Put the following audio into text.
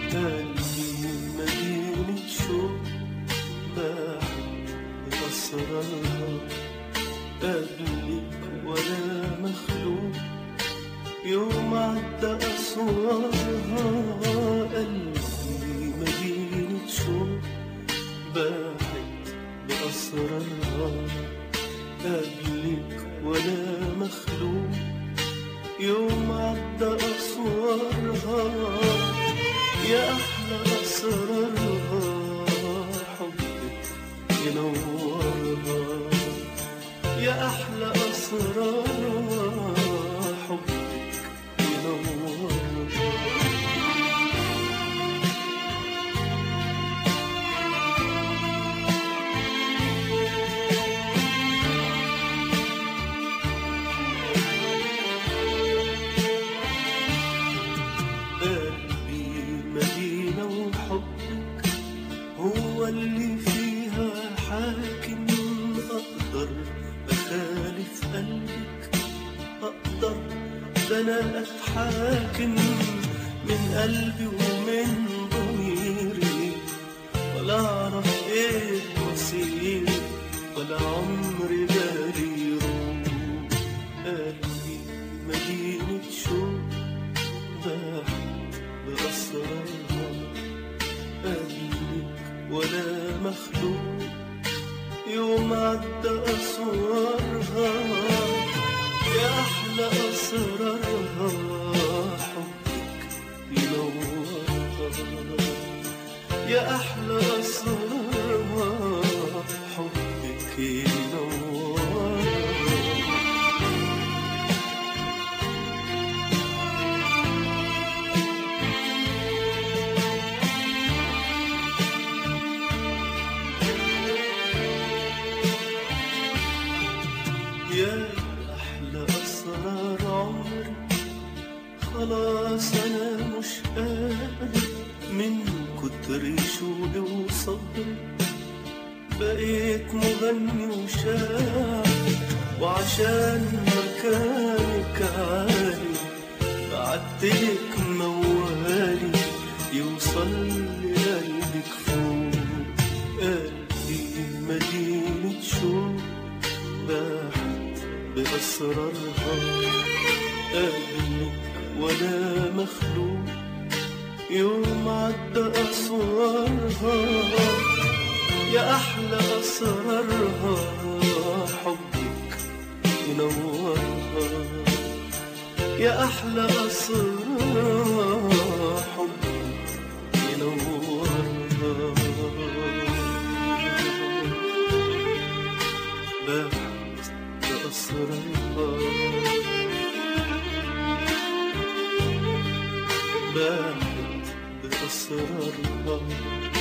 قلبي مدينة شوق باحت بأسرارها قبلك ولا مخلوق يوم عدى أسوارها قلبي مدينة شوق باحت بأسرارها قبلك ولا مخلوق يوم عدى أسوارها يا أحلى أسرارها حبك ينورها يا أحلى أسرارها حبك ينورها قلبي مدينة وحبك هو اللي فيها حاكم أقدر أخالف قلبك أقدر ده أنا أتحاكم من قلبي ومن ضميري ولا أعرف إيه مصيري ولا عمري بالي يروح قلبي مدينة شوق باحت بأسرارها قلبك ولا مخلوق يوم عدى أسوارها يا أحلى أسرارها حبك ينورها يا أحلى أسرارها حبك ينورها يا أحلى أسرار عمري خلاص أنا مش قادر من كتر شوقي وصبري بقيت مغني وشاعر وعشان مكانك عالي بعتلك موالي يوصل لقلبك فوق قلبي مدينة شوق باحت بأسرارها قبلك ولا مخلوق يوم عدى أسوارها يا أحلى أسرارها حبك ينورها يا أحلى أسرارها حبك ينورها باحت بأسرارها باحت بأسرارها